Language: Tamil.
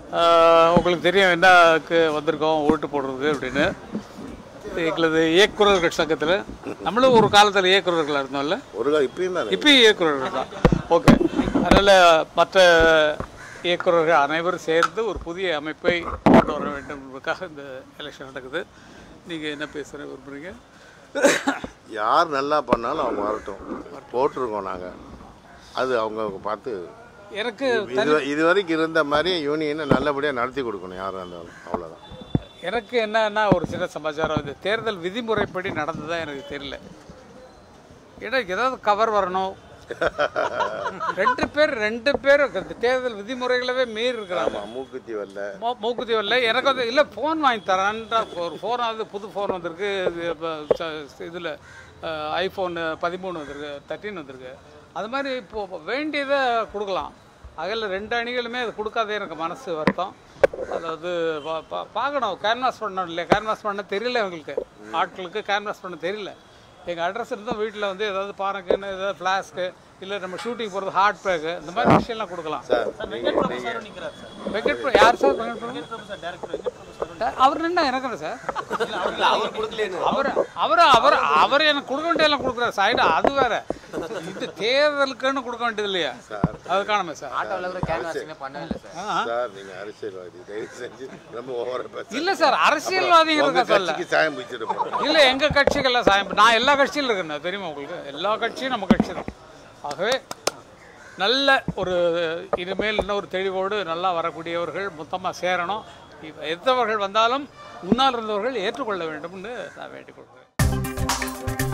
ஆஹ் உங்களுக்கு தெரியும் என்னக்கு வந்திருக்கோம் ஓட்டு போடுறதுக்கு அப்படின்னு எங்களது இயக்குநர்கள் சங்கத்தில் நம்மளும் ஒரு காலத்தில் இயக்குநர்களாக இருந்தோம்ல ஒரு கால் இப்பயும் தானே இப்பயும் இயக்குநர்கள் தான் ஓகே அதனால் மற்ற இயக்குநர்கள் அனைவரும் சேர்ந்து ஒரு புதிய அமைப்பை கொண்டு வர வேண்டும் என்பதற்காக இந்த எலெக்ஷன் நடக்குது நீங்கள் என்ன பேச விரும்புகிறீங்க யார் நல்லா பண்ணாலும் அவங்க வரட்டும் போட்டிருக்கோம் நாங்கள் அது அவங்க பார்த்து எனக்கு இது இது வரைக்கும் இருந்த மாதிரி யூனியனை நல்லபடியாக நடத்தி கொடுக்கணும் யாராக இருந்தாலும் அவ்வளோதான் எனக்கு என்னன்னா ஒரு சின்ன சமாச்சாரம் இந்த தேர்தல் விதிமுறைப்படி நடந்ததா எனக்கு தெரியல ஏன்னா ஏதாவது கவர் வரணும் ரெண்டு பேர் ரெண்டு பேர் இந்த தேர்தல் விதிமுறைகளவே மீறி இருக்கிறாங்க ஆமாம் மூக்குத்தி வரல மூ- மூக்குத்தி வரல எனக்கு வந்து இல்லை ஃபோன் வாங்கி தரேன்டா ஒரு ஃபோன் வந்து புது ஃபோன் வந்திருக்கு இதில் ஐஃபோன் பதிமூணு வந்திருக்கு தேர்ட்டின் வந்திருக்கு அது மாதிரி இப்போ வேண்டியதை கொடுக்கலாம் அதில் ரெண்டு அணிகளுமே அது கொடுக்காதே எனக்கு மனசு வருத்தம் அதாவது பா- பா- பார்க்கணும் கேன்வாஸ் பண்ணணும் இல்லையா கேன்வாஸ் பண்ண தெரியல எங்களுக்கு ஆட்களுக்கு கேன்வாஸ் பண்ண தெரியல எங்கள் அட்ரஸ் இருந்தால் வீட்டில் வந்து ஏதாவது பானைக்குன்னு ஏதாவது ஃப்ளாஸ்க்கு இல்லை நம்ம ஷூட்டிங் போகிறது ஹார்ட் பேக்கு இந்த மாதிரி விஷயம்லாம் கொடுக்கலாம் சார் வெங்கட் பிரபு யார் சார் வெங்கட் பிரபு அவர் நின்னா எனக்கு என்ன சார் அவர் அவர் அவர் அவர் எனக்கு கொடுக்க வேண்டியதெல்லாம் கொடுக்குறாரு சைடு அது வேற இது தேர்தலுக்குன்னு கொடுக்க வேண்டியது இல்லையா அது காணுமே சார் ஆட்டோவில் கூட கேன்வாசிங்கே பண்ணவே இல்லை சார் ஆ. சார் நீங்கள் அரசியல்வாதி தயவு செஞ்சு ரொம்ப ஓவர பேச இல்ல சார் அரசியல்வாதிங்க உங்க இருக்க சொல்ல கட்சிக்கு சாயம் பிடிச்சிருப்போம் இல்ல எங்க கட்சிகள்ல சாயம் நான் எல்லா கட்சியிலும் இருக்கேன் தெரியுமா உங்களுக்கு எல்லா கட்சியும் நம்ம கட்சி தான் ஆகவே நல்ல ஒரு இனிமேல் இன்னும் ஒரு தெளிவோடு நல்லா வரக்கூடியவர்கள் மொத்தமாக சேரணும் இப்ப எத்தவர்கள் வந்தாலும் முன்னால் இருந்தவர்கள் ஏற்றுக்கொள்ள வேண்டும்னு நான் வேண்டிக் கொள்கிறேன்